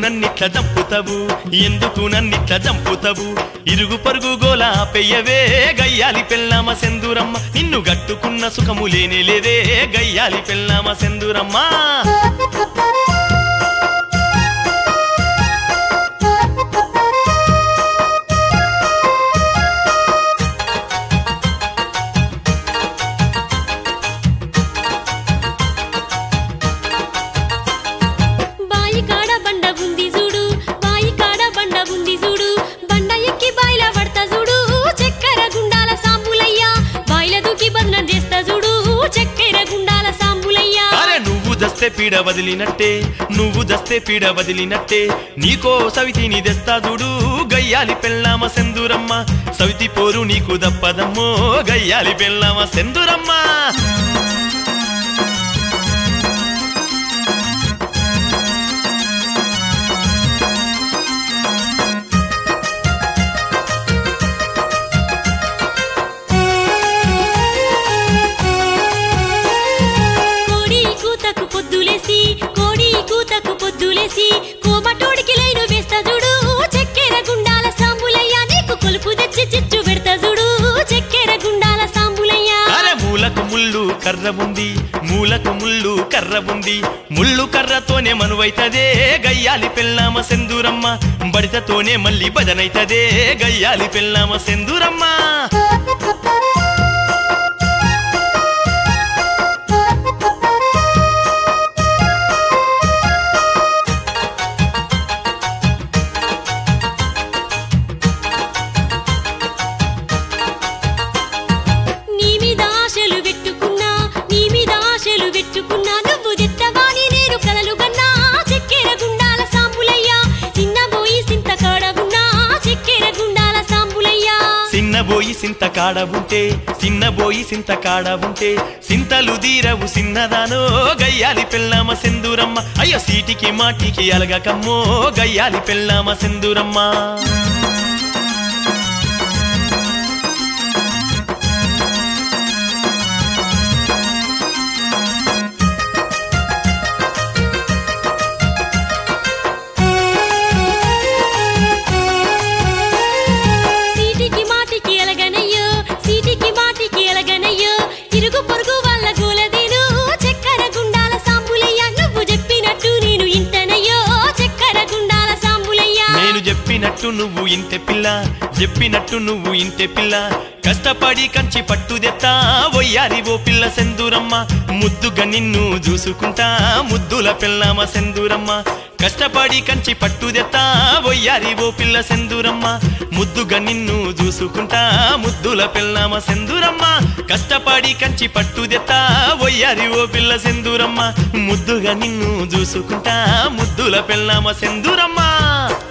నన్నిట్ల చంపుతావు ఎందుకు నన్నిట్ల చంపుతావు ఇరుగు పరుగు గోల పెయ్యవే గయ్యాలి పెళ్ళామ సెందురమ్మ నిన్ను గట్టుకున్న సుఖము లేనే లేదే గయ్యాలి పెళ్ళామ సెందురమ్మ బాయి కాడ బండ ఉంది చూడు బాయి కాడ బండ ఉంది చూడు బండ ఎక్కి బాయిల పడతా చూడు చక్కెర గుండాల సాంబులయ్యా బాయిల దూకి బదనం చేస్తా చూడు చక్కెర గుండాల సాంబులయ్యా అరే నువ్వు దస్తే పీడ వదిలినట్టే నువ్వు దస్తే పీడ వదిలినట్టే నీకో సవితిని తెస్తా చూడు గయ్యాలి పెళ్ళామ సెందురమ్మ సవితి పోరు నీకు దప్పదమ్మో గయ్యాలి పెళ్ళామ సెందురమ్మ కోడి కూతకు పొద్దులేసి కోడి కూతకు పొద్దులేసి కోమటోడికి లైను వేస్తా చూడు చక్కెర గుండాల సాంబులయ్యా నీకు కొలుపు తెచ్చి చిచ్చు పెడతా చూడు చక్కెర గుండాల సాంబులయ్యా అరే మూలకు ముళ్ళు కర్ర ఉంది మూలకు ముళ్ళు కర్ర ఉంది ముళ్ళు కర్రతోనే మనువైతదే గయ్యాలి పెళ్ళామ సెందురమ్మ బడితతోనే మళ్ళీ భజనైతదే గయ్యాలి పెళ్ళామ సెందురమ్మ నీ మీద ఆశలు పెట్టుకున్నా నీ మీద ఆశలు పెట్టుకున్నా నువ్వు తెత్తవాని నేను కలలు గన్నా చక్కెర గుండాల సాంబులయ్యా చిన్నబోయి సింత కాడగున్నా చక్కెర గుండాల సాంబులయ్యా సిన్నబోయి సింత కాడ ఉంటే సిన్నబోయి సింత కాడ ఉంటే సింతలు దీరవు సిన్నదానో గయ్యాలి పెళ్ళామ సెందురమ్మ అయ్యో సీటికి మాటికి అలగకమ్మో గయ్యాలి పెళ్ళామ సెందురమ్మ సీటికి మాటికి ఎలగనయ్యో సీటికి మాటికి ఎలగనయ్యో ఇరుగు పొరుగు వాళ్ళ గోలదేను చక్కెర గుండాల సాంబులయ్యా నువ్వు చెప్పినట్టు నేను ఇంటనయ్యో చక్కెర గుండాల సాంబులయ్యా నేను చెప్పినట్టు నువ్వు ఇంటె పిల్ల చెప్పినట్టు నువ్వు ఇంటె పిల్ల కష్టపడి కంచి పట్టుదెత్తా వయ్యారి ఓ పిల్ల సెందురమ్మ ముద్దుగా నిన్ను చూసుకుంటా ముద్దుల పిల్లమ సెందురమ్మ కష్టపడి కంచి పట్టుదెత్తా వయ్యారి ఓ పిల్ల సెందురమ్మ ముద్దుగా నిన్ను చూసుకుంటా ముద్దుల పిల్లమ సెందురమ్మ కష్టపడి కంచి పట్టుదెత్తా వయ్యారి ఓ పిల్ల సెందురమ్మ ముద్దుగా నిన్ను చూసుకుంటా ముద్దుల పిల్లమ సెందురమ్మ